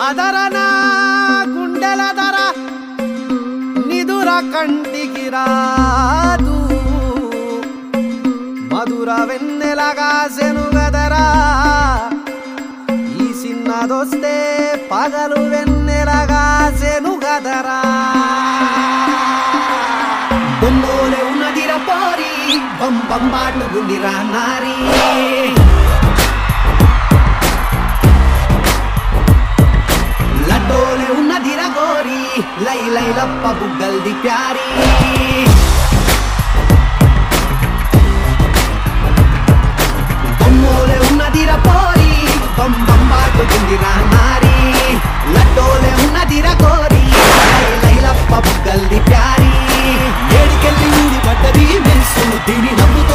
అదరన గుండెల ధర నిదుర కంటికి రాదు మధుర వెన్నెలగా సెనుగదరా ఈ సిన్నదొస్తే పగలు వెన్నెలగా సెనుగదరా బొమ్మోలే ఉన్నదిరా పోరి బొమ్ బొంబాటు గుండిరా నారీ లడ్డోలే ఉన్నదిరా గోరి లై లై లప్ప బుగ్గల్ది ప్యారీ బొమ్మోలే ఉన్నదిరా పోరి బొమ్ బొంబాటుకుందిరా నారీ లడ్డోలే ఉన్నదిరా గోరి లై లై లప్ప బుగ్గల్ది ప్యారీ ఏడికెళ్ళి ఊడి పడ్డది మెస్సు దీని నవ్వుతో